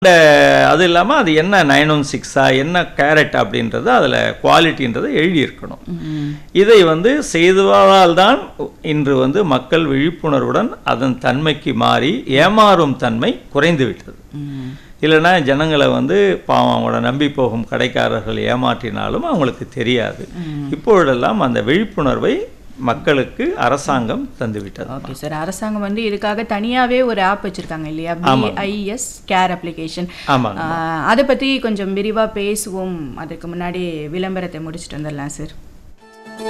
இந்த அது இல்லாமல் அது என்ன நைன் ஒன் சிக்ஸா என்ன கேரட் அப்படின்றது அதில் குவாலிட்டின்றதை எழுதியிருக்கணும் இதை வந்து செய்ததால் தான் இன்று வந்து மக்கள் விழிப்புணர்வுடன் அதன் தன்மைக்கு மாறி ஏமாறும் தன்மை குறைந்து விட்டது இல்லைன்னா ஜனங்களை வந்து பாவம் அவங்கள நம்பி போகும் கடைக்காரர்கள் ஏமாற்றினாலும் அவங்களுக்கு தெரியாது இப்பொழுதெல்லாம் அந்த விழிப்புணர்வை மக்களுக்கு அரசாங்கம் தந்துவிட்டது ஓகே சார் அரசாங்கம் வந்து இதுக்காக தனியாவே ஒரு ஆப் வச்சிருக்காங்க இல்லையா பிஐஎஸ் கேர் அப்ளிகேஷன் ஆமாங்க அதை பத்தி கொஞ்சம் விரிவா பேசுவோம் அதுக்கு முன்னாடி விளம்பரத்தை முடிச்சுட்டு வந்துடலாம் சார்